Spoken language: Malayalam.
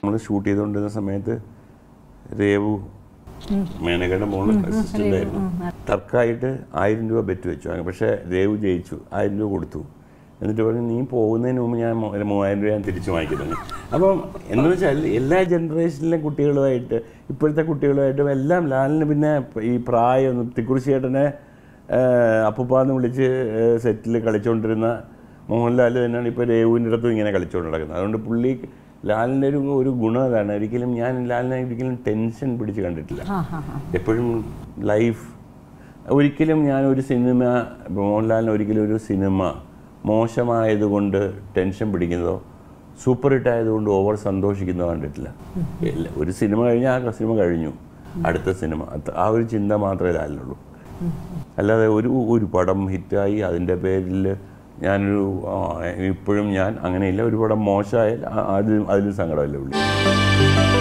നമ്മൾ ഷൂട്ട് ചെയ്തുകൊണ്ടിരുന്ന സമയത്ത് രേവു മേനകയുടെ മോള് അസിസ്റ്റന്റ് ആയിരുന്നു തർക്കമായിട്ട് ആയിരം രൂപ ബെറ്റ് വെച്ചു അങ്ങനെ പക്ഷേ രേവു ജയിച്ചു ആയിരം രൂപ കൊടുത്തു എന്നിട്ട് പറഞ്ഞു നീ പോകുന്നതിന് മുമ്പ് ഞാൻ മൂ- ഒരു മൂവായിരം രൂപ ഞാൻ തിരിച്ചു വാങ്ങിക്കുന്നു അപ്പം എന്ന് വെച്ചാൽ എല്ലാ ജനറേഷനിലെ കുട്ടികളുമായിട്ട് ഇപ്പോഴത്തെ കുട്ടികളുമായിട്ടും എല്ലാം ലാലിന് പിന്നെ ഈ പ്രായം തിക്കുറിശി ചേട്ടനെ അപ്പുപ്പാന്ന് വിളിച്ച് സെറ്റിൽ കളിച്ചുകൊണ്ടിരുന്ന മോഹൻലാൽ തന്നെയാണ് ഇപ്പോൾ രേവുവിൻ്റെ അടുത്തും ഇങ്ങനെ കളിച്ചുകൊണ്ട് നടക്കുന്നത് അതുകൊണ്ട് പുള്ളി ലാലിൻ്റെ ഒരു ഒരു ഗുണം അതാണ് ഒരിക്കലും ഞാൻ ലാലിനെ ഒരിക്കലും ടെൻഷൻ പിടിച്ച് കണ്ടിട്ടില്ല ആ ഹാ ഹാ എപ്പോഴും ലൈഫ് ഒരിക്കലും ഞാൻ ഒരു സിനിമ മോഹൻലാലിന് ഒരിക്കലും ഒരു സിനിമ മോശമായതുകൊണ്ട് ടെൻഷൻ പിടിക്കുന്നതോ സൂപ്പർ ഹിറ്റ് ആയതുകൊണ്ട് ഓവർ സന്തോഷിക്കുന്നതോ കണ്ടിട്ടില്ല ഇല്ല, ഒരു സിനിമ കഴിഞ്ഞാൽ ആ സിനിമ കഴിഞ്ഞു അടുത്ത സിനിമ അത് ആ ഒരു ചിന്ത മാത്രമേ ലാലിനുള്ളൂ അല്ലാതെ ഒരു ഒരു പടം ഹിറ്റായി അതിൻ്റെ പേരിൽ ഞാനൊരു ആ, ഇപ്പോഴും ഞാൻ അങ്ങനെയില്ല ഒരു പടം മോശമായാൽ ആ- അതിൽ അതിലും സങ്കടമല്ലേ ഉള്ളൂ